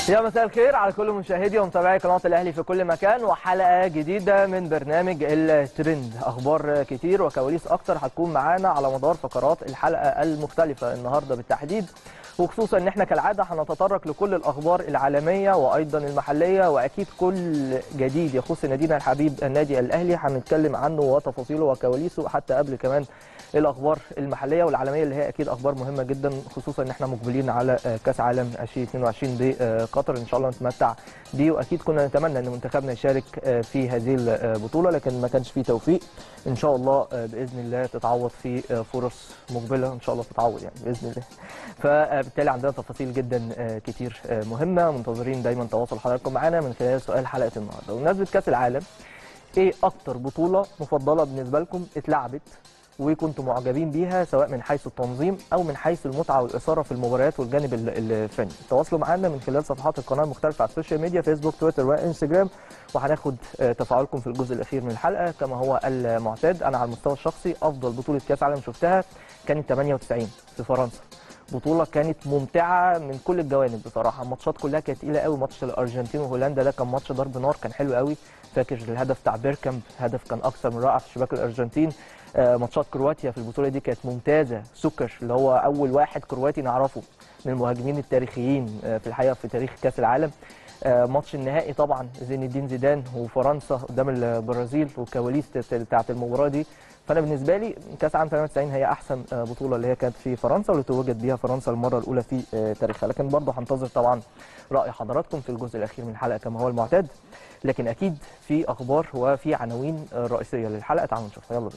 يا مساء الخير على كل مشاهدي ومتابعي قناه الاهلي في كل مكان وحلقه جديده من برنامج الترند اخبار كتير وكواليس اكتر هتكون معانا على مدار فقرات الحلقه المختلفه النهارده بالتحديد وخصوصا ان احنا كالعاده هنتطرق لكل الاخبار العالميه وايضا المحليه واكيد كل جديد يخص نادينا الحبيب النادي الاهلي هنتكلم عنه وتفاصيله وكواليسه حتى قبل كمان الاخبار المحليه والعالميه اللي هي اكيد اخبار مهمه جدا خصوصا ان احنا مقبلين على كاس عالم 2022 بقطر ان شاء الله نتمتع بيه واكيد كنا نتمنى ان منتخبنا يشارك في هذه البطوله لكن ما كانش فيه توفيق ان شاء الله باذن الله تتعوض في فرص مقبله ان شاء الله تتعوض يعني باذن الله فبالتالي عندنا تفاصيل جدا كتير مهمه منتظرين دايما تواصل حضراتكم معانا من خلال سؤال حلقه النهارده بمناسبه كاس العالم ايه اكتر بطوله مفضله بالنسبه لكم اتلعبت وكنتم معجبين بيها سواء من حيث التنظيم او من حيث المتعه والاثاره في المباريات والجانب الفني تواصلوا معنا من خلال صفحات القناه المختلفه على السوشيال ميديا فيسبوك تويتر وانستجرام وهناخد تفاعلكم في الجزء الاخير من الحلقه كما هو المعتاد انا على المستوى الشخصي افضل بطوله كاس عالم شفتها كانت 98 في فرنسا بطولة كانت ممتعة من كل الجوانب بصراحة الماتشات كلها كانت تقيلة قوي ماتش الأرجنتين وهولندا ده كان ماتش ضرب نار كان حلو قوي فاكر الهدف بتاع بيركامب هدف كان أكثر من رائع في شباك الأرجنتين آه ماتشات كرواتيا في البطولة دي كانت ممتازة سكر اللي هو أول واحد كرواتي نعرفه من المهاجمين التاريخيين آه في الحقيقة في تاريخ كأس العالم آه ماتش النهائي طبعا زين الدين زيدان وفرنسا قدام البرازيل والكواليس بتاعت المباراة دي فانا بالنسبه لي كاس عام 98 هي احسن بطوله اللي هي كانت في فرنسا واللي توجد بيها فرنسا المره الاولى في تاريخها لكن برضه هنتظر طبعا راي حضراتكم في الجزء الاخير من الحلقه كما هو المعتاد لكن اكيد في اخبار وفي عناوين رئيسيه للحلقه تعالوا نشوفها يلا بينا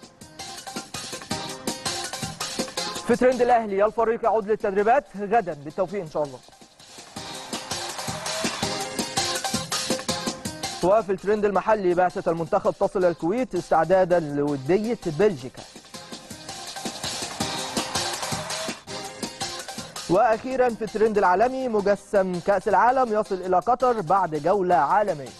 في ترند الاهلي الفريق يعود للتدريبات غدا بالتوفيق ان شاء الله وفي الترند المحلي بعثة المنتخب تصل الكويت استعدادا لودية بلجيكا وأخيرا في الترند العالمي مجسم كأس العالم يصل إلى قطر بعد جولة عالمية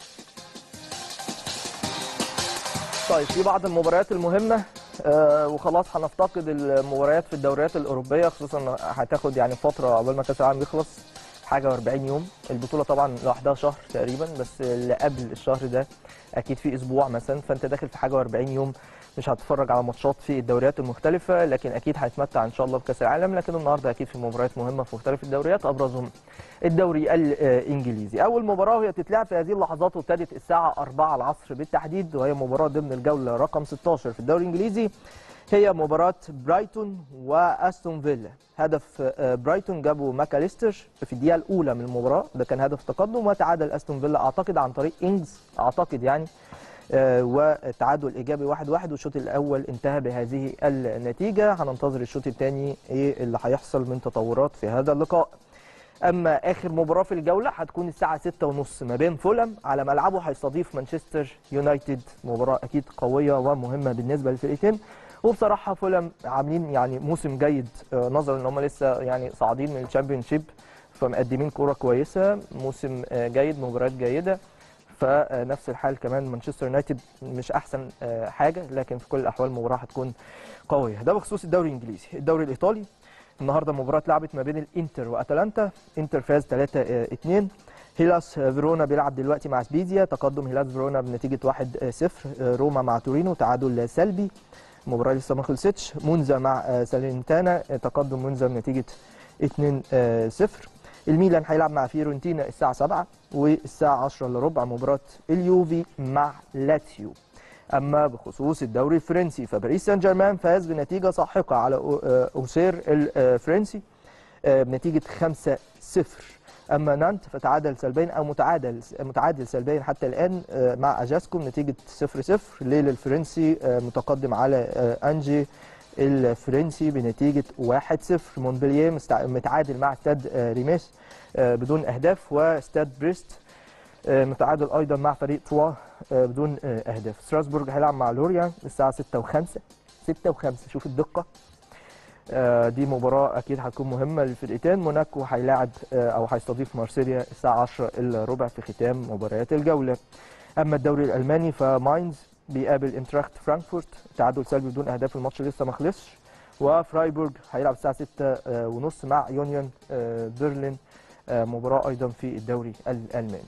طيب في بعض المباريات المهمة آه وخلاص هنفتقد المباريات في الدوريات الأوروبية خصوصا هتاخد يعني فترة قبل ما كأس العالم يخلص حاجه و40 يوم البطوله طبعا لوحدها شهر تقريبا بس اللي قبل الشهر ده اكيد في اسبوع مثلا فانت داخل في حاجه و40 يوم مش هتتفرج على ماتشات في الدوريات المختلفه لكن اكيد هيتمتع ان شاء الله بكاس العالم لكن النهارده اكيد في مباريات مهمه في مختلف الدوريات ابرزهم الدوري الانجليزي اول مباراه وهي بتتلعب في هذه اللحظات وابتدت الساعه 4 العصر بالتحديد وهي مباراه ضمن الجوله رقم 16 في الدوري الانجليزي هي مباراة برايتون واستون فيلا هدف برايتون جابه ماكاليستر في الدقيقة الأولى من المباراة ده كان هدف تقدم وتعادل استون فيلا أعتقد عن طريق إنجز أعتقد يعني وتعادل إيجابي واحد واحد والشوط الأول انتهى بهذه النتيجة هننتظر الشوط الثاني إيه اللي هيحصل من تطورات في هذا اللقاء اما اخر مباراه في الجوله هتكون الساعه 6:30 ما بين فولم على ملعبه هيستضيف مانشستر يونايتد مباراه اكيد قويه ومهمه بالنسبه للفرقتين وبصراحه فولم عاملين يعني موسم جيد نظرا ان هم لسه يعني صاعدين من الشامبيون شيب فمقدمين كوره كويسه موسم جيد مباريات جيده فنفس الحال كمان مانشستر يونايتد مش احسن حاجه لكن في كل الاحوال المباراه هتكون قويه ده بخصوص الدوري الانجليزي الدوري الايطالي النهارده مباراه اتلعبت ما بين الانتر واتلانتا انتر فاز 3 2 هيلاس فيرونا بيلعب دلوقتي مع سبيزيا تقدم هيلاس فيرونا بنتيجه 1-0 روما مع تورينو تعادل سلبي المباراه لسه ما خلصتش مونزا مع سالينتانا تقدم مونزا بنتيجه 2-0 الميلان هيلعب مع فيورنتينا الساعه 7 والساعه 10 الا ربع مباراه اليوفي مع لاتسيو اما بخصوص الدوري الفرنسي فباريس سان جيرمان فاز بنتيجه ساحقه على اوسير الفرنسي بنتيجه 5-0 اما نانت فتعادل سلبيا او متعادل متعادل سلبيا حتى الان مع اجاسكو بنتيجه 0-0 ليل الفرنسي متقدم على انجي الفرنسي بنتيجه 1-0 مونبلييه متعادل مع استاد ريميس بدون اهداف واستاد بريست متعادل ايضا مع فريق توا بدون اهداف ستراسبورج هيلعب مع لوريان الساعه 6 و5 6 و5 شوف الدقه دي مباراة أكيد هتكون مهمة للفرقتين موناكو هيلاعب أو هيستضيف مارسيليا الساعة 10 إلا ربع في ختام مباريات الجولة أما الدوري الألماني فماينز بيقابل انتراخت فرانكفورت تعادل سلبي بدون أهداف الماتش لسه ما خلصش وفرايبورج هيلعب الساعة 6 ونص مع يونيون برلين آه، مباراه ايضا في الدوري الالماني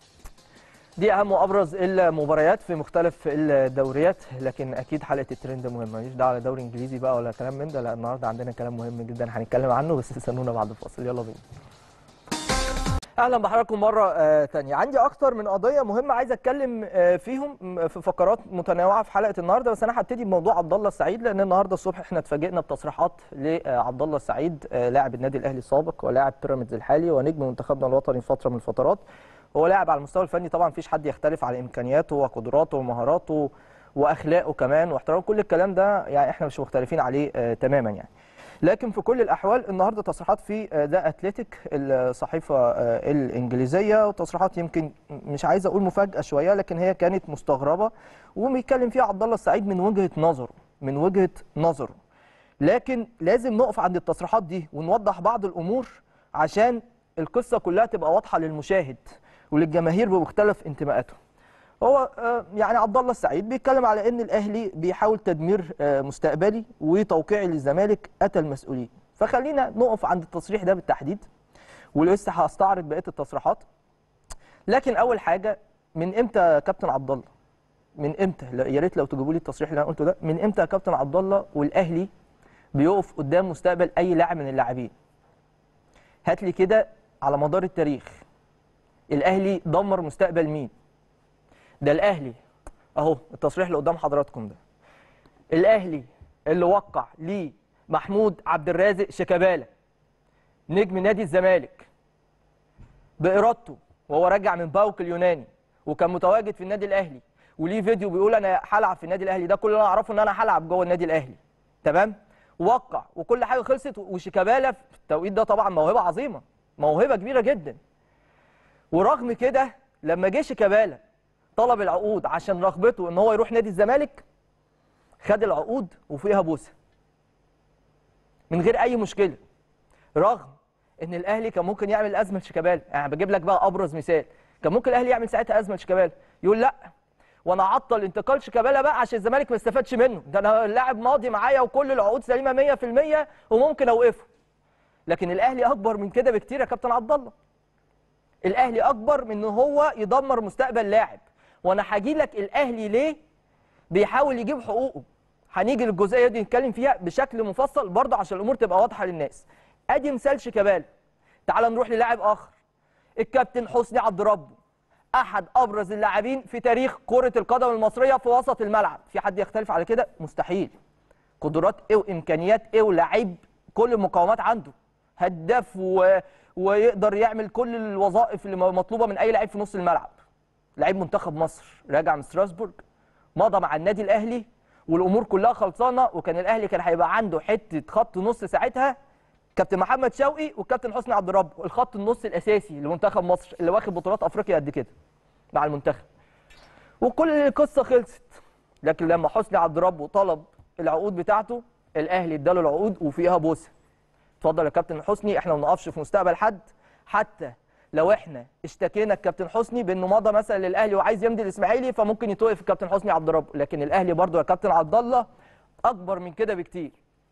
دي اهم وابرز المباريات في مختلف الدوريات لكن اكيد حلقه الترند مهمه ماليش دعوه على دوري انجليزي بقى ولا كلام من ده لا النهارده عندنا كلام مهم جدا هنتكلم عنه بس استنونا بعد الفاصل يلا بينا اهلا بحضراتكم مره آه تانية عندي اكتر من قضيه مهمه عايز اتكلم آه فيهم م- في فقرات متنوعه في حلقه النهارده بس انا هبتدي بموضوع عبد الله السعيد لان النهارده الصبح احنا اتفاجئنا بتصريحات لعبد الله السعيد آه لاعب النادي الاهلي السابق ولاعب بيراميدز الحالي ونجم منتخبنا الوطني فتره من الفترات هو لاعب على المستوى الفني طبعا مفيش حد يختلف على امكانياته وقدراته ومهاراته واخلاقه كمان واحترامه كل الكلام ده يعني احنا مش مختلفين عليه آه تماما يعني لكن في كل الاحوال النهارده تصريحات في ذا اتلتيك الصحيفه آه، الانجليزيه وتصريحات يمكن مش عايز اقول مفاجاه شويه لكن هي كانت مستغربه وبيتكلم فيها عبد الله السعيد من وجهه نظره من وجهه نظره لكن لازم نقف عند التصريحات دي ونوضح بعض الامور عشان القصه كلها تبقى واضحه للمشاهد وللجماهير بمختلف انتماءاتهم هو آه، يعني عبد الله السعيد بيتكلم على ان الاهلي بيحاول تدمير آه، مستقبلي وتوقيعي للزمالك اتى المسؤولين فخلينا نقف عند التصريح ده بالتحديد ولسه هستعرض بقيه التصريحات لكن اول حاجه من امتى يا كابتن عبد الله من امتى لا، يا ريت لو تجيبوا لي التصريح اللي انا قلته ده من امتى يا كابتن عبد الله والاهلي بيقف قدام مستقبل اي لاعب من اللاعبين هات لي كده على مدار التاريخ الاهلي دمر مستقبل مين ده الاهلي اهو التصريح اللي قدام حضراتكم ده الاهلي اللي وقع ليه محمود عبد الرازق شيكابالا نجم نادي الزمالك بارادته وهو راجع من باوك اليوناني وكان متواجد في النادي الاهلي وليه فيديو بيقول انا هلعب في النادي الاهلي ده كل اللي انا اعرفه ان انا هلعب جوه النادي الاهلي تمام وقع وكل حاجه خلصت وشيكابالا في التوقيت ده طبعا موهبه عظيمه موهبه كبيره جدا ورغم كده لما جه شيكابالا طلب العقود عشان رغبته ان هو يروح نادي الزمالك خد العقود وفيها بوسه من غير اي مشكله رغم ان الاهلي كان ممكن يعمل ازمه لشيكابالا يعني بجيب لك بقى ابرز مثال كان ممكن الاهلي يعمل ساعتها ازمه لشيكابالا يقول لا وانا اعطل انتقال شيكابالا بقى عشان الزمالك ما استفادش منه ده انا اللاعب ماضي معايا وكل العقود سليمه 100% وممكن اوقفه لكن الاهلي اكبر من كده بكتير يا كابتن عبد الله الاهلي اكبر من ان هو يدمر مستقبل لاعب وانا هاجي لك الاهلي ليه بيحاول يجيب حقوقه هنيجي للجزئيه دي نتكلم فيها بشكل مفصل برضه عشان الامور تبقى واضحه للناس ادي مثال شيكابالا تعال نروح للاعب اخر الكابتن حسني عبد ربه احد ابرز اللاعبين في تاريخ كره القدم المصريه في وسط الملعب في حد يختلف على كده مستحيل قدرات ايه وامكانيات ايه ولاعيب كل المقومات عنده هداف و... ويقدر يعمل كل الوظائف اللي مطلوبه من اي لعيب في نص الملعب لعيب منتخب مصر راجع من ستراسبورج مضى مع النادي الاهلي والامور كلها خلصانه وكان الاهلي كان هيبقى عنده حته خط نص ساعتها كابتن محمد شوقي والكابتن حسني عبد الرب الخط النص الاساسي لمنتخب مصر اللي واخد بطولات افريقيا قد كده مع المنتخب وكل القصه خلصت لكن لما حسني عبد الرب طلب العقود بتاعته الاهلي اداله العقود وفيها بوسه اتفضل يا كابتن حسني احنا ما بنقفش في مستقبل حد حتى لو احنا اشتكينا الكابتن حسني بانه مضى مثلا للاهلي وعايز يمضي الاسماعيلي فممكن يتوقف الكابتن حسني عبد الرب لكن الاهلي برضو يا كابتن عبد الله اكبر من كده بكتير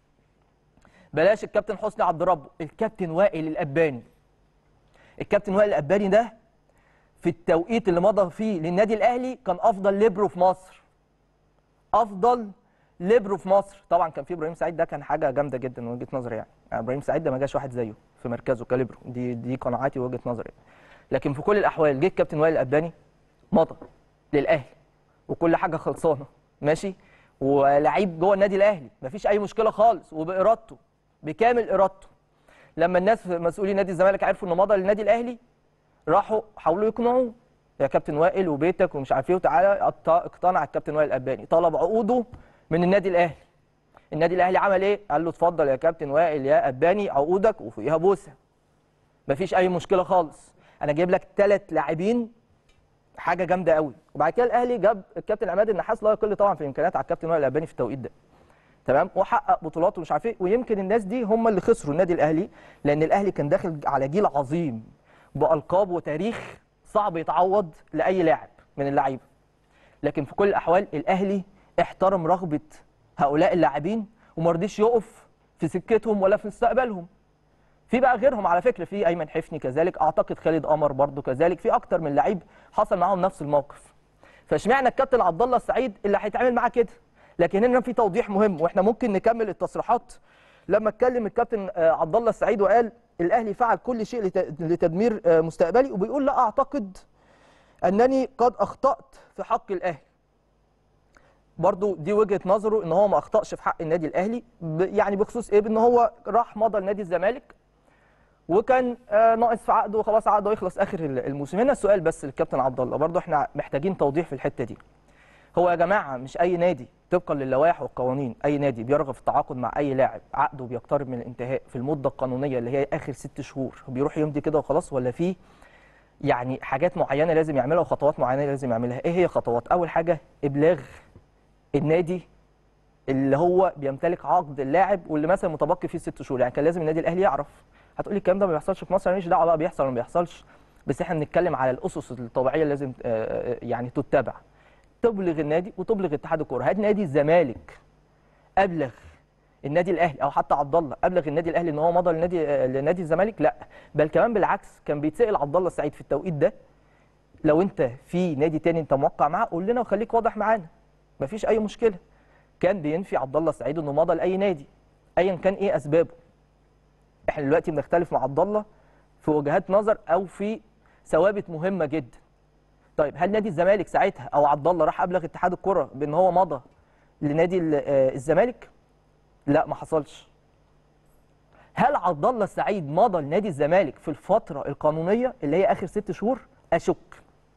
بلاش الكابتن حسني عبد الرب الكابتن وائل الاباني الكابتن وائل الاباني ده في التوقيت اللي مضى فيه للنادي الاهلي كان افضل ليبرو في مصر افضل ليبرو في مصر طبعا كان في ابراهيم سعيد ده كان حاجه جامده جدا من وجهه نظري يعني. يعني ابراهيم سعيد ده ما جاش واحد زيه في مركزه كليبرو دي دي قناعاتي ووجهه نظري لكن في كل الاحوال جه الكابتن وائل الاباني مضى للاهلي وكل حاجه خلصانه ماشي ولعيب جوه النادي الاهلي مفيش اي مشكله خالص وبارادته بكامل ارادته لما الناس مسؤولين نادي الزمالك عرفوا انه مضى للنادي الاهلي راحوا حاولوا يقنعوه يا كابتن وائل وبيتك ومش عارف ايه وتعالى اقت- اقتنع الكابتن وائل الاباني طلب عقوده من النادي الاهلي النادي الاهلي عمل ايه قال له اتفضل يا كابتن وائل يا اباني عقودك وفيها بوسه مفيش اي مشكله خالص انا جايب لك ثلاث لاعبين حاجه جامده قوي وبعد كده الاهلي جاب الكابتن عماد النحاس لا يقل طبعا في الامكانيات على الكابتن وائل الاباني في التوقيت ده تمام وحقق بطولات ومش عارف ايه ويمكن الناس دي هم اللي خسروا النادي الاهلي لان الاهلي كان داخل على جيل عظيم بالقاب وتاريخ صعب يتعوض لاي لاعب من اللعيبه لكن في كل الاحوال الاهلي احترم رغبه هؤلاء اللاعبين وما رضيش يقف في سكتهم ولا في مستقبلهم في بقى غيرهم على فكره في ايمن حفني كذلك اعتقد خالد قمر برضو كذلك في اكتر من لعيب حصل معاهم نفس الموقف فاشمعنى الكابتن عبد الله السعيد اللي هيتعامل معاه كده لكن هنا في توضيح مهم واحنا ممكن نكمل التصريحات لما اتكلم الكابتن آه، عبد الله السعيد وقال الاهلي فعل كل شيء لت- لتدمير آه، مستقبلي وبيقول لا اعتقد انني قد اخطات في حق الاهلي برضو دي وجهه نظره ان هو ما اخطاش في حق النادي الاهلي ب- يعني بخصوص ايه بان هو راح مضى لنادي الزمالك وكان آه، ناقص في عقده وخلاص عقده يخلص اخر ال- الموسم هنا السؤال بس للكابتن عبد الله برضو احنا محتاجين توضيح في الحته دي هو يا جماعه مش اي نادي طبقا للوائح والقوانين اي نادي بيرغب في التعاقد مع اي لاعب عقده بيقترب من الانتهاء في المده القانونيه اللي هي اخر ست شهور بيروح يمضي كده وخلاص ولا في يعني حاجات معينه لازم يعملها وخطوات معينه لازم يعملها ايه هي خطوات اول حاجه ابلاغ النادي اللي هو بيمتلك عقد اللاعب واللي مثلا متبقي فيه ست شهور يعني كان لازم النادي الاهلي يعرف هتقولي الكلام ده ما بيحصلش في مصر أنا ماليش دعوه بقى بيحصل ولا ما بيحصلش بس احنا بنتكلم على الاسس الطبيعيه اللي لازم آه، آه، يعني تتبع تبلغ النادي وتبلغ اتحاد الكوره هات نادي الزمالك ابلغ النادي الاهلي او حتى عبد الله ابلغ النادي الاهلي ان هو مضى لنادي آه، لنادي الزمالك لا بل كمان بالعكس كان بيتسال عبد الله السعيد في التوقيت ده لو انت في نادي تاني انت موقع معاه قول لنا وخليك واضح معانا مفيش اي مشكله كان بينفي عبد الله السعيد انه مضى لاي نادي ايا كان ايه اسبابه احنا دلوقتي بنختلف مع عبد الله في وجهات نظر او في ثوابت مهمه جدا طيب هل نادي الزمالك ساعتها او عبد الله راح ابلغ اتحاد الكره بان هو مضى لنادي ال- آه، الزمالك لا ما حصلش هل عبد الله السعيد مضى لنادي الزمالك في الفتره القانونيه اللي هي اخر ست شهور اشك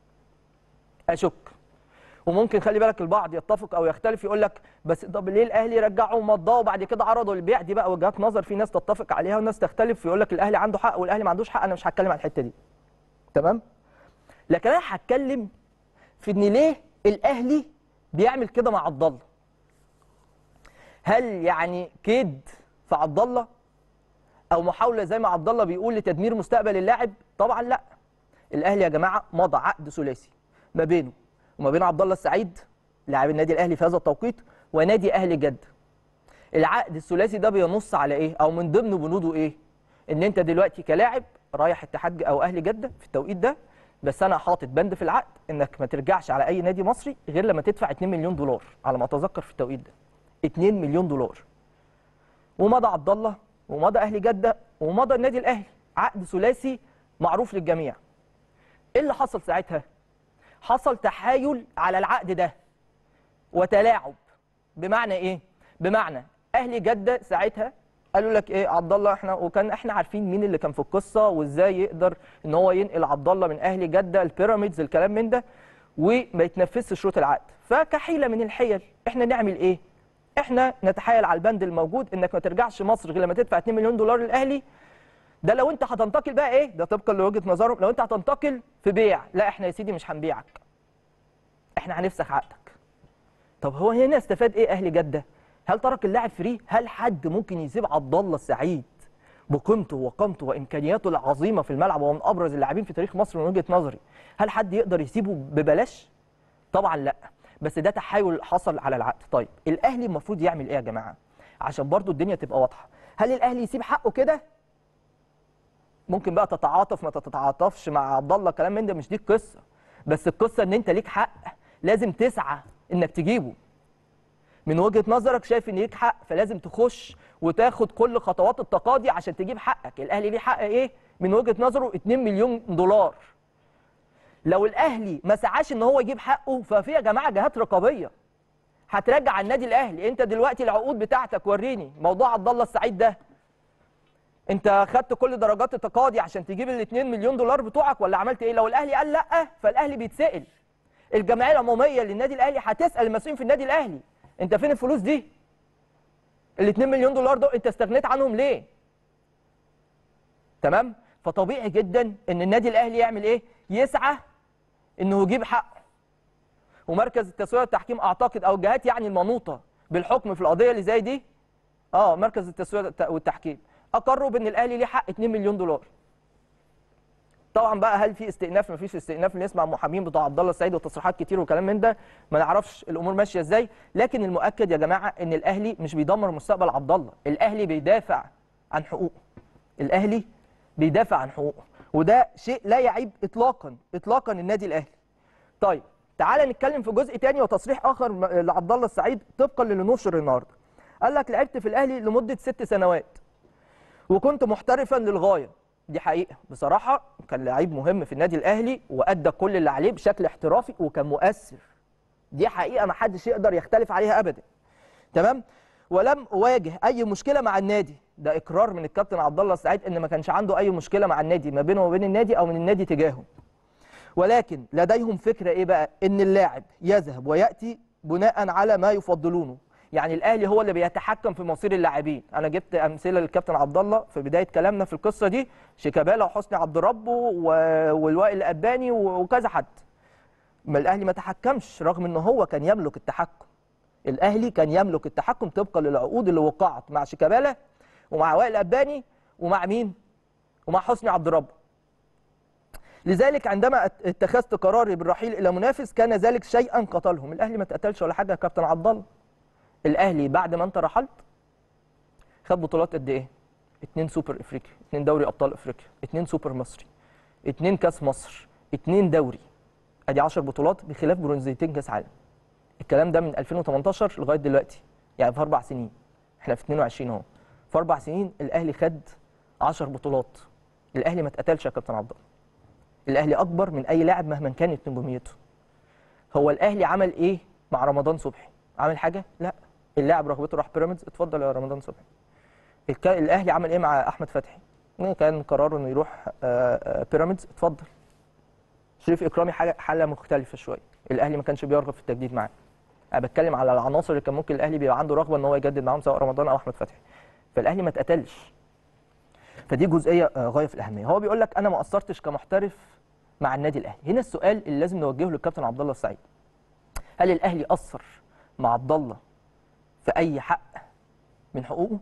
اشك وممكن خلي بالك البعض يتفق او يختلف يقول لك بس طب ليه الاهلي رجعوا مضاه وبعد كده عرضوا البيع دي بقى وجهات نظر في ناس تتفق عليها وناس تختلف يقول لك الاهلي عنده حق والاهلي ما عندوش حق انا مش هتكلم عن الحته دي تمام لكن انا هتكلم في ان ليه الاهلي بيعمل كده مع عبد الله هل يعني كيد في عبد الله او محاوله زي ما عبد الله بيقول لتدمير مستقبل اللاعب طبعا لا الاهلي يا جماعه مضى عقد ثلاثي ما بينه وما بين عبد الله السعيد لاعب النادي الاهلي في هذا التوقيت ونادي اهلي جده العقد الثلاثي ده بينص على ايه او من ضمن بنوده ايه ان انت دلوقتي كلاعب رايح اتحاد او اهلي جده في التوقيت ده بس انا حاطط بند في العقد انك ما ترجعش على اي نادي مصري غير لما تدفع 2 مليون دولار على ما اتذكر في التوقيت ده 2 مليون دولار ومضى عبد الله ومضى اهلي جده ومضى النادي الاهلي عقد ثلاثي معروف للجميع ايه اللي حصل ساعتها حصل تحايل على العقد ده وتلاعب بمعنى ايه بمعنى اهلي جده ساعتها قالوا لك ايه عبد الله احنا وكان احنا عارفين مين اللي كان في القصه وازاي يقدر ان هو ينقل عبد الله من اهلي جده البيراميدز الكلام من ده وما يتنفذش شروط العقد فكحيله من الحيل احنا نعمل ايه احنا نتحايل على البند الموجود انك ما ترجعش مصر غير لما تدفع 2 مليون دولار للاهلي ده لو انت هتنتقل بقى ايه ده طبقا لوجهه نظرهم لو انت هتنتقل في بيع لا احنا يا سيدي مش هنبيعك احنا هنفسخ عقدك طب هو هنا استفاد ايه اهل جده هل ترك اللاعب فري هل حد ممكن يسيب عبد الله السعيد بقيمته وقامته وامكانياته العظيمه في الملعب وهو من ابرز اللاعبين في تاريخ مصر من وجهه نظري هل حد يقدر يسيبه ببلاش طبعا لا بس ده تحايل حصل على العقد طيب الاهلي المفروض يعمل ايه يا جماعه عشان برضو الدنيا تبقى واضحه هل الاهلي يسيب حقه كده ممكن بقى تتعاطف ما تتعاطفش مع عبد الله كلام من ده مش دي القصه بس القصه ان انت ليك حق لازم تسعى انك تجيبه من وجهه نظرك شايف ان ليك حق فلازم تخش وتاخد كل خطوات التقاضي عشان تجيب حقك الاهلي ليه حق ايه من وجهه نظره 2 مليون دولار لو الاهلي ما سعاش ان هو يجيب حقه ففي يا جماعه جهات رقابيه هترجع على النادي الاهلي انت دلوقتي العقود بتاعتك وريني موضوع عبد الله السعيد ده انت خدت كل درجات التقاضي عشان تجيب ال 2 مليون دولار بتوعك ولا عملت ايه لو الاهلي قال لا فالاهلي بيتسال الجمعيه العموميه للنادي الاهلي هتسال المسؤولين في النادي الاهلي انت فين الفلوس دي ال 2 مليون دولار دول انت استغنيت عنهم ليه تمام فطبيعي جدا ان النادي الاهلي يعمل ايه يسعى انه يجيب حقه ومركز التسويه والتحكيم اعتقد او الجهات يعني المنوطه بالحكم في القضيه اللي زي دي اه مركز التسويه والتحكيم اقروا بان الاهلي ليه حق 2 مليون دولار طبعا بقى هل في استئناف ما فيش استئناف نسمع محامين بتوع عبد الله السعيد وتصريحات كتير وكلام من ده ما نعرفش الامور ماشيه ازاي لكن المؤكد يا جماعه ان الاهلي مش بيدمر مستقبل عبد الله الاهلي بيدافع عن حقوقه الاهلي بيدافع عن حقوقه وده شيء لا يعيب اطلاقا اطلاقا النادي الاهلي طيب تعال نتكلم في جزء تاني وتصريح اخر م- لعبد الله السعيد طبقا للي نشر النهارده قال لك لعبت في الاهلي لمده ست سنوات وكنت محترفا للغايه دي حقيقه بصراحه كان لعيب مهم في النادي الاهلي وادى كل اللي عليه بشكل احترافي وكان مؤثر دي حقيقه ما حدش يقدر يختلف عليها ابدا تمام ولم اواجه اي مشكله مع النادي ده اقرار من الكابتن عبد الله السعيد ان ما كانش عنده اي مشكله مع النادي ما بينه وبين النادي او من النادي تجاهه ولكن لديهم فكره ايه بقى ان اللاعب يذهب وياتي بناء على ما يفضلونه يعني الاهلي هو اللي بيتحكم في مصير اللاعبين انا جبت امثله للكابتن عبد الله في بدايه كلامنا في القصه دي شيكابالا وحسني عبد ربه و- والوائل الاباني و- وكذا حد ما الاهلي ما تحكمش رغم ان هو كان يملك التحكم الاهلي كان يملك التحكم طبقا للعقود اللي وقعت مع شيكابالا ومع وائل الاباني ومع مين ومع حسني عبد ربه لذلك عندما ات- اتخذت قراري بالرحيل الى منافس كان ذلك شيئا قتلهم الاهلي ما اتقتلش ولا حاجه يا كابتن عبد الله الاهلي بعد ما انت رحلت خد بطولات قد ايه اتنين سوبر افريقيا اتنين دوري ابطال افريقيا اتنين سوبر مصري اتنين كاس مصر اتنين دوري ادي 10 بطولات بخلاف برونزيتين كاس عالم الكلام ده من 2018 لغايه دلوقتي يعني في اربع سنين احنا في 22 اهو في اربع سنين الاهلي خد 10 بطولات الاهلي ما اتقتلش يا كابتن عبد الله الاهلي اكبر من اي لاعب مهما كانت نجوميته هو الاهلي عمل ايه مع رمضان صبحي عمل حاجه لا اللاعب رغبته راح بيراميدز اتفضل يا رمضان صبحي الك- الاهلي عمل ايه مع احمد فتحي كان قراره انه يروح آه، آه، بيراميدز اتفضل شريف اكرامي حاجه حاله مختلفه شويه الاهلي ما كانش بيرغب في التجديد معاه انا بتكلم على العناصر اللي كان ممكن الاهلي بيبقى عنده رغبه ان هو يجدد معاهم سواء رمضان او احمد فتحي فالاهلي ما اتقتلش فدي جزئيه آه، غايه في الاهميه هو بيقول لك انا ما قصرتش كمحترف مع النادي الاهلي هنا السؤال اللي لازم نوجهه للكابتن عبد الله السعيد هل الاهلي قصر مع عبد الله في اي حق من حقوقه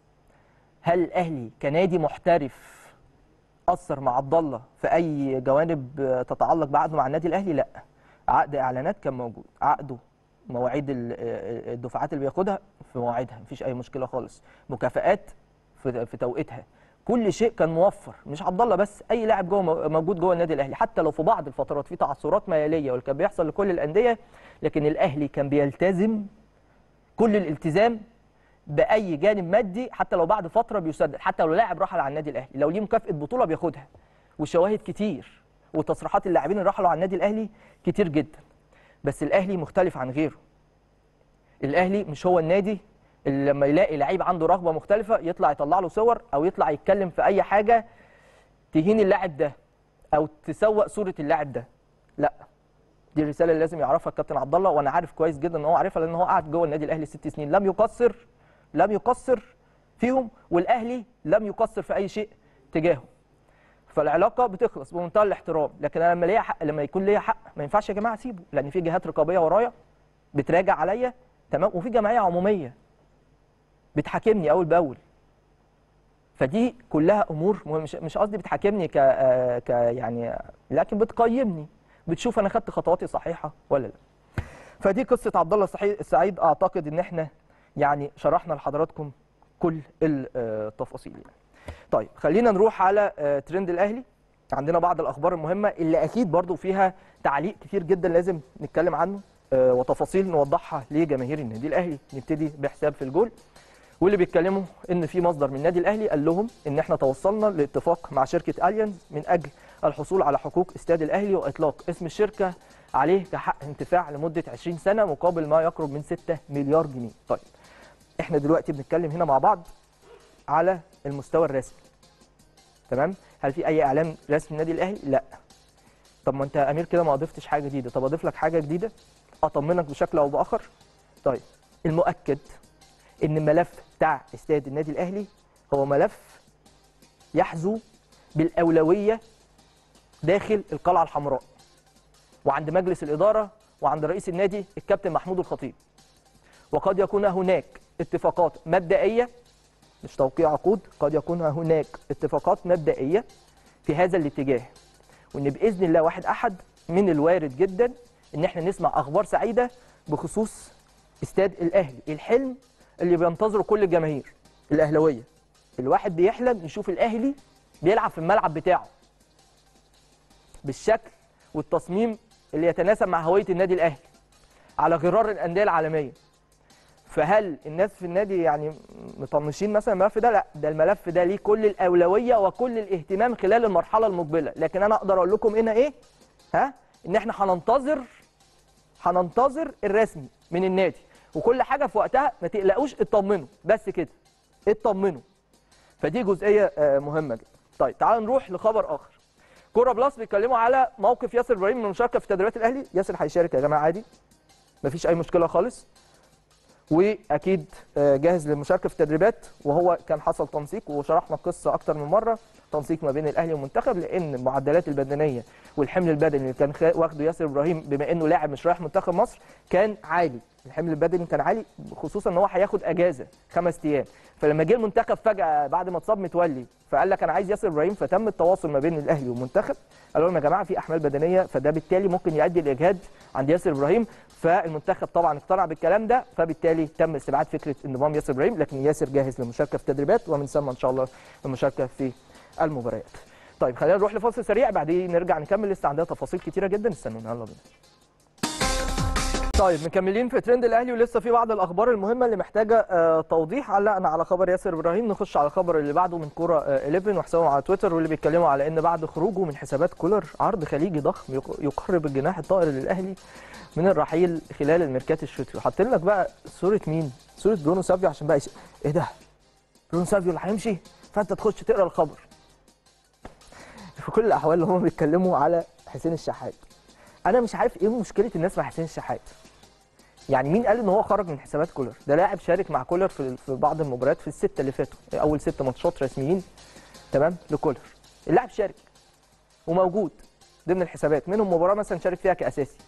هل الاهلي كنادي محترف قصر مع عبد الله في اي جوانب آه، تتعلق بعقده مع النادي الاهلي لا عقد اعلانات كان موجود عقده مواعيد ال- آه، الدفعات اللي بياخدها في مواعيدها مفيش اي مشكله خالص مكافآت في في توقيتها كل شيء كان موفر مش عبد الله بس اي لاعب جوه مو- موجود جوه النادي الاهلي حتى لو في بعض الفترات في تعثرات ماليه واللي كان بيحصل لكل الانديه لكن الاهلي كان بيلتزم كل الالتزام باي جانب مادي حتى لو بعد فتره بيسدد حتى لو لاعب رحل على النادي الاهلي لو ليه مكافاه بطوله بياخدها وشواهد كتير وتصريحات اللاعبين اللي رحلوا على النادي الاهلي كتير جدا بس الاهلي مختلف عن غيره الاهلي مش هو النادي اللي لما يلاقي لعيب عنده رغبه مختلفه يطلع يطلع له صور او يطلع يتكلم في اي حاجه تهين اللاعب ده او تسوق صوره اللاعب ده لا دي الرساله اللي لازم يعرفها الكابتن عبد الله وانا عارف كويس جدا ان هو عارفها لان هو قعد جوه النادي الاهلي ست سنين لم يقصر لم يقصر فيهم والاهلي لم يقصر في اي شيء تجاهه فالعلاقه بتخلص بمنتهى الاحترام لكن انا لما ليا حق لما يكون ليا حق ما ينفعش يا جماعه اسيبه لان في جهات رقابيه ورايا بتراجع عليا تمام وفي جمعيه عموميه بتحاكمني اول باول فدي كلها امور مهم مش مش قصدي بتحاكمني ك آه، ك يعني لكن بتقيمني بتشوف انا خدت خطواتي صحيحه ولا لا فدي قصه عبد الله الصحي- السعيد اعتقد ان احنا يعني شرحنا لحضراتكم كل التفاصيل يعني. طيب خلينا نروح على آه، ترند الاهلي عندنا بعض الاخبار المهمه اللي اكيد برضو فيها تعليق كتير جدا لازم نتكلم عنه آه، وتفاصيل نوضحها لجماهير النادي الاهلي نبتدي بحساب في الجول واللي بيتكلموا ان في مصدر من النادي الاهلي قال لهم ان احنا توصلنا لاتفاق مع شركه اليانز من اجل الحصول على حقوق استاد الاهلي واطلاق اسم الشركه عليه كحق انتفاع لمده 20 سنه مقابل ما يقرب من 6 مليار جنيه. طيب احنا دلوقتي بنتكلم هنا مع بعض على المستوى الرسمي. تمام؟ هل في اي اعلان رسمي للنادي الاهلي؟ لا. طب ما انت يا امير كده ما اضفتش حاجه جديده، طب اضيف لك حاجه جديده اطمنك بشكل او باخر. طيب المؤكد ان الملف بتاع استاد النادي الاهلي هو ملف يحظو بالاولويه داخل القلعه الحمراء وعند مجلس الاداره وعند رئيس النادي الكابتن محمود الخطيب وقد يكون هناك اتفاقات مبدئيه مش توقيع عقود قد يكون هناك اتفاقات مبدئيه في هذا الاتجاه وان باذن الله واحد احد من الوارد جدا ان احنا نسمع اخبار سعيده بخصوص استاد الاهلي الحلم اللي بينتظره كل الجماهير الاهلاويه الواحد بيحلم يشوف الاهلي بيلعب في الملعب بتاعه بالشكل والتصميم اللي يتناسب مع هويه النادي الاهلي على غرار الانديه العالميه فهل الناس في النادي يعني مطنشين مثلا الملف ده لا ده الملف ده ليه كل الاولويه وكل الاهتمام خلال المرحله المقبله لكن انا اقدر اقول لكم هنا ايه ها ان احنا هننتظر هننتظر الرسمي من النادي وكل حاجه في وقتها ما تقلقوش اطمنوا بس كده اطمنوا فدي جزئيه آه، مهمه جدا طيب تعالوا نروح لخبر اخر كوره بلس بيتكلموا على موقف ياسر ابراهيم من المشاركه في تدريبات الاهلي ياسر هيشارك يا جماعه عادي مفيش اي مشكله خالص واكيد آه، جاهز للمشاركه في التدريبات وهو كان حصل تنسيق وشرحنا القصه اكتر من مره تنسيق ما بين الاهلي والمنتخب لان المعدلات البدنيه والحمل البدني اللي كان خا- واخده ياسر ابراهيم بما انه لاعب مش رايح منتخب مصر كان عالي الحمل البدني كان عالي خصوصا ان هو هياخد اجازه خمس ايام فلما جه المنتخب فجاه بعد ما اتصاب متولي فقال لك انا عايز ياسر ابراهيم فتم التواصل ما بين الاهلي والمنتخب قالوا لهم يا جماعه في احمال بدنيه فده بالتالي ممكن يؤدي لاجهاد عند ياسر ابراهيم فالمنتخب طبعا اقتنع بالكلام ده فبالتالي تم استبعاد فكره انضمام ياسر ابراهيم لكن ياسر جاهز للمشاركه في التدريبات ومن ثم ان شاء الله المشاركه في المباريات. طيب خلينا نروح لفاصل سريع بعدين نرجع نكمل لسه عندنا تفاصيل كتيره جدا استنونا يلا بينا. طيب مكملين في ترند الاهلي ولسه في بعض الاخبار المهمه اللي محتاجه آه توضيح علقنا على خبر ياسر ابراهيم نخش على الخبر اللي بعده من كوره آه 11 وحسابهم على تويتر واللي بيتكلموا على ان بعد خروجه من حسابات كولر عرض خليجي ضخم يق- يقرب الجناح الطائر للاهلي من الرحيل خلال الميركات الشتوي حاطين لك بقى صوره مين صوره برونو سافيو عشان بقى يش... ايه ده برونو سافيو اللي هيمشي فانت تخش تقرا الخبر في كل الاحوال هم بيتكلموا على حسين الشحات انا مش عارف ايه مشكله الناس مع حسين الشحات يعني مين قال ان هو خرج من حسابات كولر ده لاعب شارك مع كولر في في بعض المباريات في السته اللي فاتوا اول ست ماتشات رسميين تمام لكولر اللاعب شارك وموجود ضمن الحسابات منهم مباراه مثلا شارك فيها كاساسي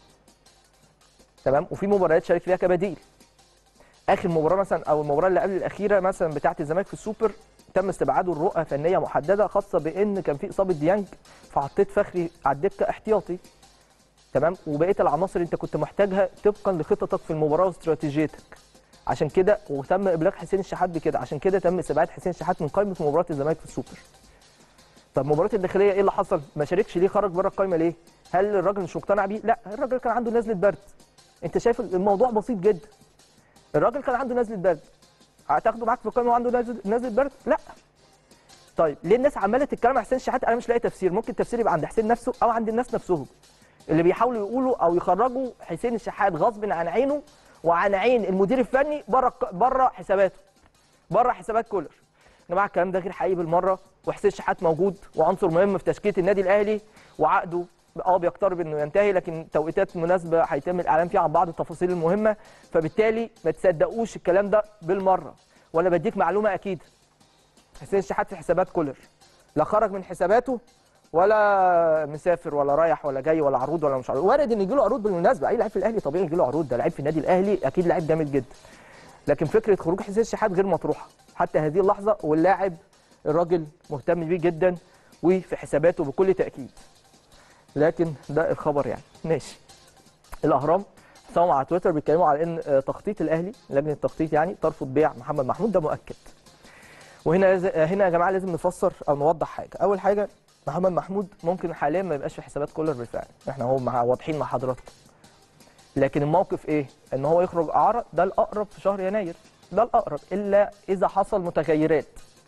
تمام وفي مباريات شارك فيها كبديل اخر مباراه مثلا او المباراه اللي قبل الاخيره مثلا بتاعه الزمالك في السوبر تم استبعاده الرؤى فنيه محدده خاصه بان كان في اصابه ديانج فحطيت فخري على الدكه احتياطي تمام وبقيه العناصر انت كنت محتاجها طبقا لخططك في المباراه واستراتيجيتك عشان كده وتم ابلاغ حسين الشحات بكده عشان كده تم استبعاد حسين الشحات من قائمه مباراه الزمالك في السوبر طب مباراه الداخليه ايه اللي حصل ما شاركش ليه خرج بره القائمه ليه هل الراجل مش مقتنع بيه لا الراجل كان عنده نزله برد انت شايف الموضوع بسيط جدا الراجل كان عنده نزله برد هتاخده معاك في القائمه وعنده نزله نزله برد لا طيب ليه الناس عماله تتكلم عن حسين الشحات انا مش لاقي تفسير ممكن تفسير يبقى عند حسين نفسه او عند الناس نفسهم اللي بيحاولوا يقولوا او يخرجوا حسين الشحات غصب عن عينه وعن عين المدير الفني بره بره حساباته بره حسابات كولر يا جماعه الكلام ده غير حقيقي بالمره وحسين الشحات موجود وعنصر مهم في تشكيله النادي الاهلي وعقده اه بيقترب انه ينتهي لكن توقيتات مناسبه هيتم الاعلان فيها عن بعض التفاصيل المهمه فبالتالي ما تصدقوش الكلام ده بالمره وانا بديك معلومه اكيد حسين الشحات في حسابات كولر لا خرج من حساباته ولا مسافر ولا رايح ولا جاي ولا عروض ولا مش عروض وارد ان يجي له عروض بالمناسبه اي لعيب في الاهلي طبيعي يجي له عروض ده لعيب في النادي الاهلي اكيد لعيب جامد جدا لكن فكره خروج حسين الشحات غير مطروحه حتى هذه اللحظه واللاعب الراجل مهتم بيه جدا وفي حساباته بكل تاكيد لكن ده الخبر يعني ماشي الاهرام سواء على تويتر بيتكلموا على ان آه، تخطيط الاهلي لجنه التخطيط يعني ترفض بيع محمد محمود ده مؤكد وهنا لاز- آه، هنا يا جماعه لازم نفسر او نوضح حاجه اول حاجه محمد محمود ممكن حاليا ما يبقاش في حسابات كولر بالفعل احنا هو مع واضحين مع حضراتكم لكن الموقف ايه ان هو يخرج اعاره ده الاقرب في شهر يناير ده الاقرب الا اذا حصل متغيرات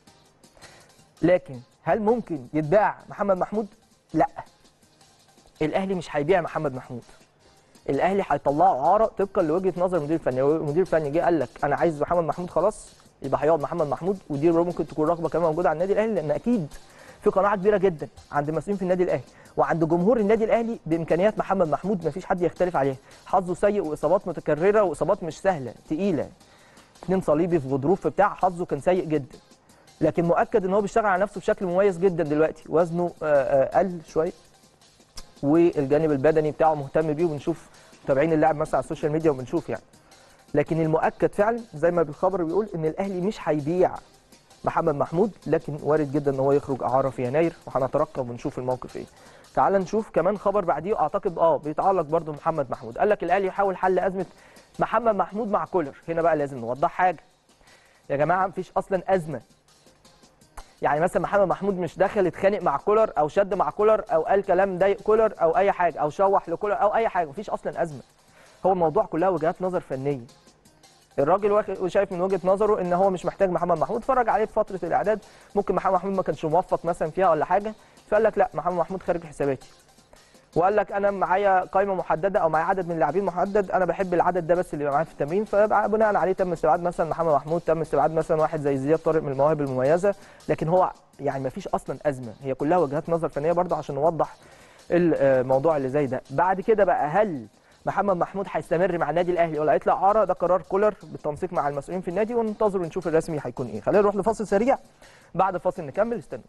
لكن هل ممكن يتباع محمد محمود لا الاهلي مش هيبيع محمد محمود الاهلي هيطلعه اعاره طبقا لوجهه نظر المدير الفني هو المدير الفني جه قال لك انا عايز محمد محمود خلاص يبقى هيقعد محمد محمود ودي ممكن تكون رغبه كمان موجوده على النادي الاهلي لان اكيد في قناعه كبيره جدا عند المسؤولين في النادي الاهلي وعند جمهور النادي الاهلي بامكانيات محمد محمود مفيش حد يختلف عليها حظه سيء واصابات متكرره واصابات مش سهله تقيله اتنين صليبي في غضروف في بتاع حظه كان سيء جدا لكن مؤكد ان هو بيشتغل على نفسه بشكل مميز جدا دلوقتي وزنه آه، آه، قل شويه والجانب البدني بتاعه مهتم بيه وبنشوف متابعين اللاعب مثلا على السوشيال ميديا وبنشوف يعني لكن المؤكد فعلا زي ما بالخبر بيقول ان الاهلي مش هيبيع محمد محمود لكن وارد جدا ان هو يخرج اعاره في يناير وهنترقب ونشوف الموقف ايه تعال نشوف كمان خبر بعديه اعتقد اه بيتعلق برضه بمحمد محمود قال لك الاهلي يحاول حل ازمه محمد محمود مع كولر هنا بقى لازم نوضح حاجه يا جماعه مفيش اصلا ازمه يعني مثلا محمد محمود مش داخل اتخانق مع كولر او شد مع كولر او قال كلام ضايق كولر او اي حاجه او شوح لكولر او اي حاجه مفيش اصلا ازمه هو الموضوع كلها وجهات نظر فنيه الراجل واخد شايف من وجهه نظره ان هو مش محتاج محمد محمود اتفرج عليه في فتره الاعداد ممكن محمد محمود ما كانش موفق مثلا فيها ولا حاجه فقال لك لا محمد محمود خارج حساباتي وقال لك انا معايا قائمه محدده او معايا عدد من اللاعبين محدد انا بحب العدد ده بس اللي يبقى معايا في التمرين فبناء عليه تم استبعاد مثلا محمد محمود تم استبعاد مثلا واحد زي زياد طارق من المواهب المميزه لكن هو يعني ما فيش اصلا ازمه هي كلها وجهات نظر فنيه برضه عشان نوضح الموضوع اللي زي ده بعد كده بقى هل محمد محمود هيستمر مع النادي الاهلي ولا هيطلع اعاره ده قرار كولر بالتنسيق مع المسؤولين في النادي وننتظر ونشوف الرسمي هيكون ايه خلينا نروح لفاصل سريع بعد الفاصل نكمل استنوا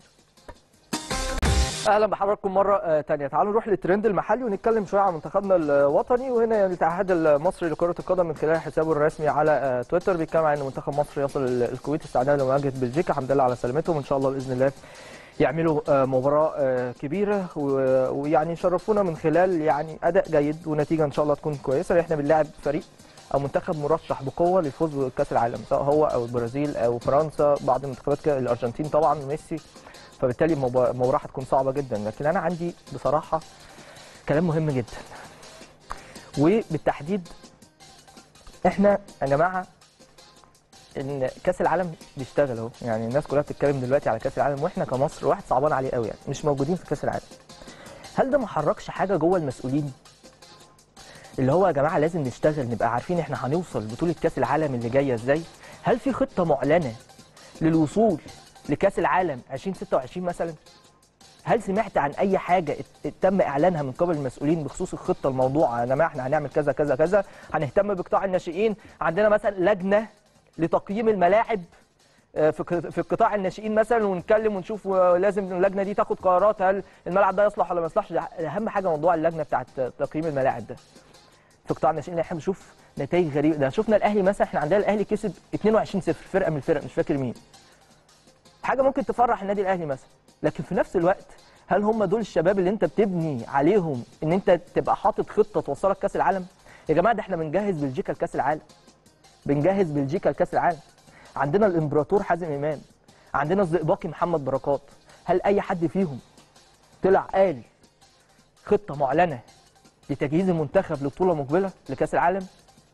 اهلا بحضراتكم مره ثانيه تعالوا نروح للترند المحلي ونتكلم شويه عن منتخبنا الوطني وهنا الاتحاد المصري لكره القدم من خلال حسابه الرسمي على تويتر بيتكلم عن ان منتخب مصر يصل الكويت استعدادا لمواجهه بلجيكا الحمد لله على سلامتهم ان شاء الله باذن الله يعملوا مباراه كبيره ويعني يشرفونا من خلال يعني اداء جيد ونتيجه ان شاء الله تكون كويسه احنا بنلاعب فريق او منتخب مرشح بقوه للفوز بكاس العالم سواء هو او البرازيل او فرنسا بعض المنتخبات الارجنتين طبعا ميسي فبالتالي المباراه هتكون صعبه جدا لكن انا عندي بصراحه كلام مهم جدا وبالتحديد احنا يا جماعه ان كاس العالم بيشتغل اهو يعني الناس كلها بتتكلم دلوقتي على كاس العالم واحنا كمصر واحد صعبان عليه قوي يعني مش موجودين في كاس العالم هل ده ما حركش حاجه جوه المسؤولين اللي هو يا جماعه لازم نشتغل نبقى عارفين احنا هنوصل بطوله كاس العالم اللي جايه ازاي هل في خطه معلنه للوصول لكاس العالم 2026 مثلا هل سمعت عن اي حاجه تم اعلانها من قبل المسؤولين بخصوص الخطه الموضوع يا جماعه احنا هنعمل كذا كذا كذا هنهتم بقطاع الناشئين عندنا مثلا لجنه لتقييم الملاعب في في قطاع الناشئين مثلا ونتكلم ونشوف لازم اللجنه دي تاخد قرارات هل الملعب ده يصلح ولا ما يصلحش اهم حاجه موضوع اللجنه بتاعه تقييم الملاعب ده في قطاع الناشئين احنا بنشوف نتائج غريبه ده شفنا الاهلي مثلا احنا عندنا الاهلي كسب 22 0 فرقه من الفرق مش فاكر مين حاجه ممكن تفرح النادي الاهلي مثلا لكن في نفس الوقت هل هم دول الشباب اللي انت بتبني عليهم ان انت تبقى حاطط خطه توصلك كاس العالم يا جماعه ده احنا بنجهز بلجيكا لكاس العالم بنجهز بلجيكا لكاس العالم عندنا الامبراطور حازم امام عندنا الزئباقي محمد بركات هل اي حد فيهم طلع قال خطه معلنه لتجهيز المنتخب لبطوله مقبله لكاس العالم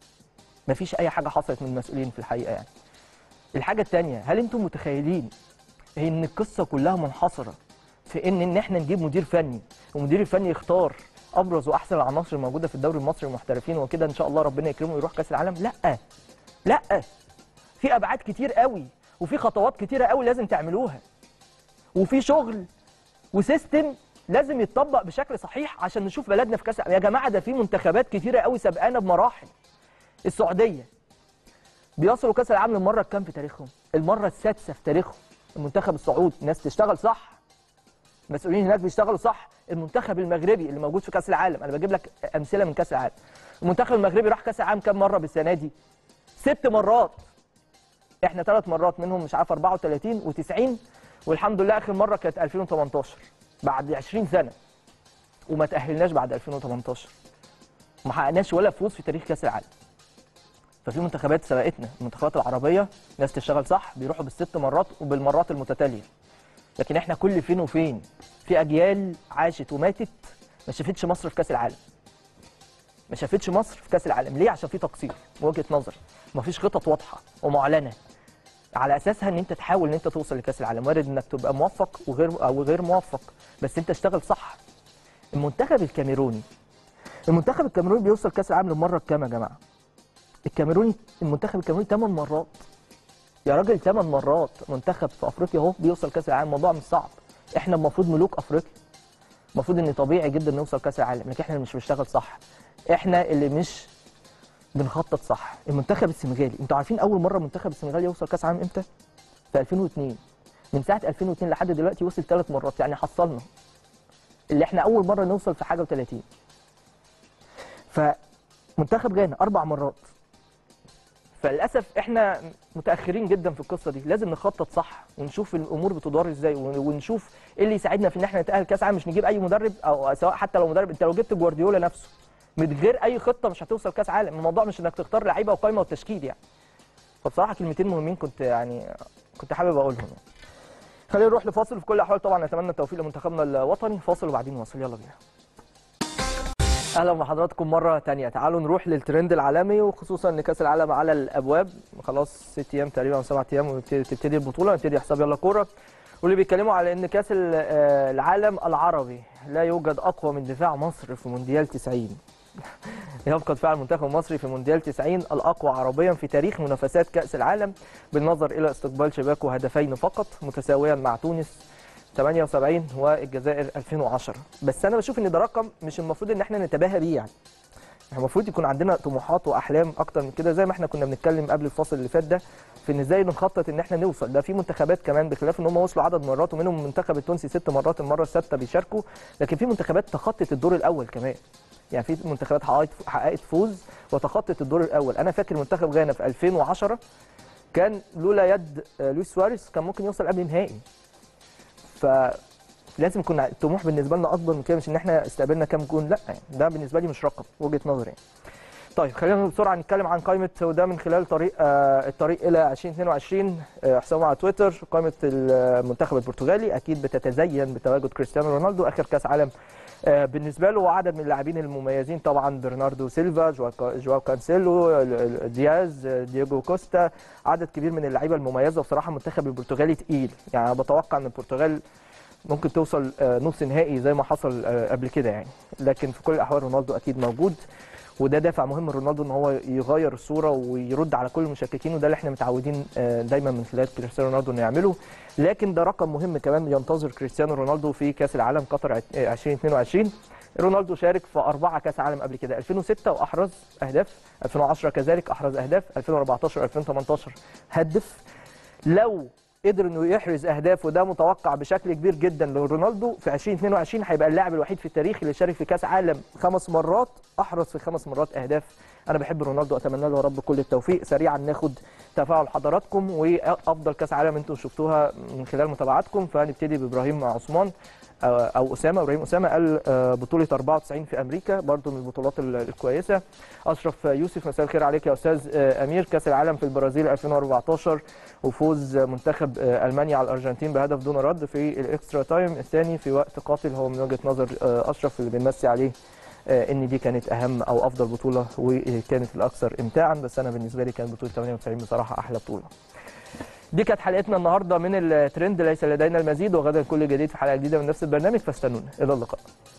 مفيش اي حاجه حصلت من المسؤولين في الحقيقه يعني الحاجه الثانيه هل انتم متخيلين ان القصه كلها منحصره في ان ان احنا نجيب مدير فني والمدير الفني يختار ابرز واحسن العناصر الموجوده في الدوري المصري المحترفين وكده ان شاء الله ربنا يكرمه ويروح كاس العالم لا لا في ابعاد كتير قوي وفي خطوات كتيره قوي لازم تعملوها وفي شغل وسيستم لازم يتطبق بشكل صحيح عشان نشوف بلدنا في كاس يا جماعه ده في منتخبات كتيره قوي سبقانا بمراحل السعوديه بيصلوا كاس العالم للمره الكام في تاريخهم المره السادسه في تاريخهم المنتخب السعودي ناس تشتغل صح المسؤولين هناك بيشتغلوا صح المنتخب المغربي اللي موجود في كاس العالم انا بجيب لك امثله من كاس العالم المنتخب المغربي راح كاس العالم كام مره بالسنه دي ست مرات احنا ثلاث مرات منهم مش عارف 34 و90 والحمد لله اخر مره كانت 2018 بعد 20 سنه وما تاهلناش بعد 2018 ما حققناش ولا فوز في تاريخ كاس العالم ففي منتخبات سبقتنا المنتخبات العربيه ناس تشتغل صح بيروحوا بالست مرات وبالمرات المتتاليه لكن احنا كل فين وفين في اجيال عاشت وماتت ما شافتش مصر في كاس العالم ما شافتش مصر في كاس العالم ليه عشان في تقصير وجهه نظر ما فيش خطط واضحه ومعلنه على اساسها ان انت تحاول ان انت توصل لكاس العالم وارد انك تبقى موفق وغير او غير موفق بس انت اشتغل صح المنتخب الكاميروني المنتخب الكاميروني بيوصل كاس العالم للمره الكام يا جماعه الكاميروني المنتخب الكاميروني 8 مرات يا راجل 8 مرات منتخب في افريقيا اهو بيوصل كاس العالم الموضوع مش صعب احنا المفروض ملوك افريقيا المفروض ان طبيعي جدا نوصل كاس العالم لكن احنا اللي مش بنشتغل صح احنا اللي مش بنخطط صح المنتخب السنغالي انتوا عارفين اول مره منتخب السنغال يوصل كاس عالم امتى في 2002 من ساعه 2002 لحد دلوقتي وصل ثلاث مرات يعني حصلنا اللي احنا اول مره نوصل في حاجه و30 فمنتخب غانا اربع مرات فللاسف احنا متاخرين جدا في القصه دي لازم نخطط صح ونشوف الامور بتدار ازاي ونشوف ايه اللي يساعدنا في ان احنا نتاهل كاس عالم مش نجيب اي مدرب او سواء حتى لو مدرب انت لو جبت جوارديولا نفسه من غير اي خطه مش هتوصل كاس عالم الموضوع مش انك تختار لعيبه وقائمه والتشكيل يعني فبصراحه كلمتين مهمين كنت يعني كنت حابب اقولهم يعني. خلينا نروح لفاصل في كل الاحوال طبعا نتمنى التوفيق لمنتخبنا الوطني فاصل وبعدين نواصل يلا بينا اهلا بحضراتكم مره تانية تعالوا نروح للترند العالمي وخصوصا ان كاس العالم على الابواب خلاص ست ايام تقريبا او سبع ايام وتبتدي البطوله نبتدي حساب يلا كوره واللي بيتكلموا على ان كاس العالم العربي لا يوجد اقوى من دفاع مصر في مونديال 90 يبقى دفاع المنتخب المصري في مونديال 90 الاقوى عربيا في تاريخ منافسات كاس العالم بالنظر الى استقبال شباكه هدفين فقط متساويا مع تونس 78 والجزائر 2010 بس انا بشوف ان ده رقم مش المفروض ان احنا نتباهى بيه يعني احنا المفروض يكون عندنا طموحات واحلام اكتر من كده زي ما احنا كنا بنتكلم قبل الفاصل اللي فات ده في ان ازاي بنخطط ان احنا نوصل ده في منتخبات كمان بخلاف ان هم وصلوا عدد مرات ومنهم المنتخب التونسي ست مرات المره السادسه بيشاركوا لكن في منتخبات تخطت الدور الاول كمان يعني في منتخبات حققت حققت فوز وتخطت الدور الاول انا فاكر منتخب غانا في 2010 كان لولا يد لويس سواريز كان ممكن يوصل قبل النهائي فلازم يكون الطموح بالنسبه لنا اكبر من كده مش ان احنا استقبلنا كام جون لا يعني ده بالنسبه لي مش رقم وجهه نظري يعني. طيب خلينا بسرعه نتكلم عن قائمه وده من خلال طريق آه الطريق الى 2022 آه حسابه على تويتر قائمه المنتخب البرتغالي اكيد بتتزين بتواجد كريستيانو رونالدو اخر كاس عالم آه بالنسبه له وعدد من اللاعبين المميزين طبعا برناردو سيلفا جواو كانسيلو دياز دييجو كوستا عدد كبير من اللعيبه المميزه وبصراحه المنتخب البرتغالي تقيل يعني انا بتوقع ان البرتغال ممكن توصل نص نهائي زي ما حصل قبل كده يعني لكن في كل الاحوال رونالدو اكيد موجود وده دافع مهم من رونالدو ان هو يغير الصوره ويرد على كل المشككين وده اللي احنا متعودين دايما من خلال كريستيانو رونالدو انه يعمله لكن ده رقم مهم كمان ينتظر كريستيانو رونالدو في كاس العالم قطر 2022 رونالدو شارك في أربعة كاس عالم قبل كده 2006 واحرز اهداف 2010 كذلك احرز اهداف 2014 2018 هدف لو قدر انه يحرز اهداف وده متوقع بشكل كبير جدا لرونالدو في 2022 هيبقى اللاعب الوحيد في التاريخ اللي شارك في كاس عالم خمس مرات احرز في خمس مرات اهداف انا بحب رونالدو اتمنى له يا رب كل التوفيق سريعا ناخد تفاعل حضراتكم وافضل كاس عالم انتم شفتوها من خلال متابعتكم فهنبتدي بابراهيم عثمان او اسامه ابراهيم اسامه قال بطوله 94 في امريكا برضو من البطولات الكويسه اشرف يوسف مساء الخير عليك يا استاذ امير كاس العالم في البرازيل 2014 وفوز منتخب المانيا على الارجنتين بهدف دون رد في الاكسترا تايم الثاني في وقت قاتل هو من وجهه نظر اشرف اللي بنمسي عليه ان دي كانت اهم او افضل بطوله وكانت الاكثر امتاعا بس انا بالنسبه لي كانت بطوله 98 بصراحه احلى بطوله دي كانت حلقتنا النهارده من الترند ليس لدينا المزيد وغدا كل جديد في حلقه جديده من نفس البرنامج فاستنونا الى اللقاء